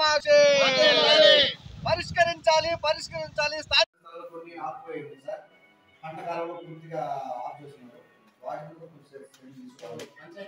అవినాశి పరిష్కరించాలి పరిష్కరించాలి స్థానిక స్థానాలు కొన్ని ఆపిపోయింది సార్ పంట కాలంలో పూర్తిగా ఆఫ్ చేస్తున్నారు వాటిని కూడా కొంచెం చర్యలు తీసుకోవాలి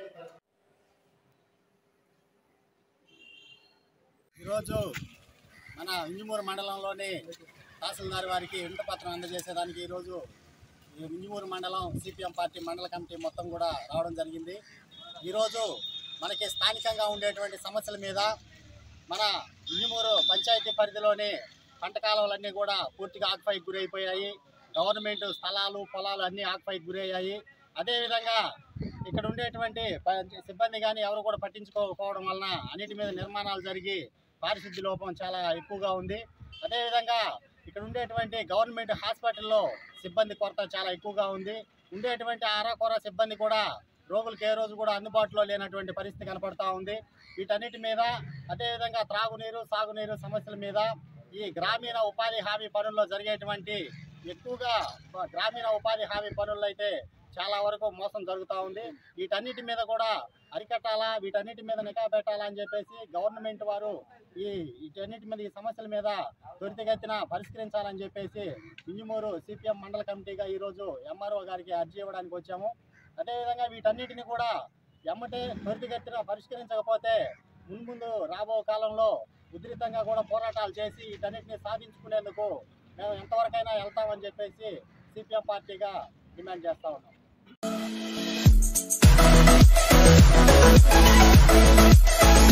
ఈరోజు మన ఇంజమూరు మండలంలోని తహసీల్దార్ వారికి వింటపత్రం అందజేసేదానికి ఈరోజు ఈ ఇంజమూరు మండలం సిపిఎం పార్టీ మండల కమిటీ మొత్తం కూడా రావడం జరిగింది ఈరోజు మనకి స్థానికంగా ఉండేటువంటి సమస్యల మీద మన ఇంజమూరు పంచాయతీ పరిధిలోని పంట కాలువలన్నీ కూడా పూర్తిగా ఆక్ఫైకి గురైపోయాయి గవర్నమెంట్ స్థలాలు పొలాలు అన్నీ ఆక్ఫైకి గురయ్యాయి అదేవిధంగా ఇక్కడ ఉండేటువంటి ప- సిబ్బంది కానీ ఎవరు కూడా పట్టించుకోకపోవడం వలన అన్నిటి మీద నిర్మాణాలు జరిగి పారిశుద్ధ్య లోపం చాలా ఎక్కువగా ఉంది అదేవిధంగా ఇక్కడ ఉండేటువంటి గవర్నమెంట్ హాస్పిటల్లో సిబ్బంది కొరత చాలా ఎక్కువగా ఉంది ఉండేటువంటి ఆరాకొర సిబ్బంది కూడా రోగులకు ఏ రోజు కూడా అందుబాటులో లేనటువంటి పరిస్థితి కనపడతా ఉంది వీటన్నిటి మీద అదేవిధంగా త్రాగునీరు సాగునీరు సమస్యల మీద ఈ గ్రామీణ ఉపాధి హామీ పనుల్లో జరిగేటువంటి ఎక్కువగా గ్రామీణ ఉపాధి హామీ పనుల్లో అయితే చాలా వరకు మోసం జరుగుతూ ఉంది వీటన్నిటి మీద కూడా అరికట్టాలా వీటన్నిటి మీద నిఘా పెట్టాలా అని చెప్పేసి గవర్నమెంట్ వారు ఈ వీటన్నిటి మీద ఈ సమస్యల మీద త్వరితగతిన పరిష్కరించాలని చెప్పేసి ఇంజమూరు సిపిఎం మండల కమిటీగా ఈరోజు ఎంఆర్ఓ గారికి అర్జీ ఇవ్వడానికి వచ్చాము అదేవిధంగా వీటన్నిటిని కూడా ఎమ్మటే త్వరితగతిన పరిష్కరించకపోతే మున్ముందు రాబో కాలంలో ఉధృతంగా కూడా పోరాటాలు చేసి వీటన్నిటిని సాధించుకునేందుకు మేము ఎంతవరకైనా వెళ్తామని చెప్పేసి సిపిఎం పార్టీగా డిమాండ్ చేస్తా ఉన్నాం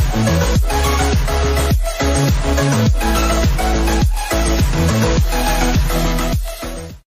Thank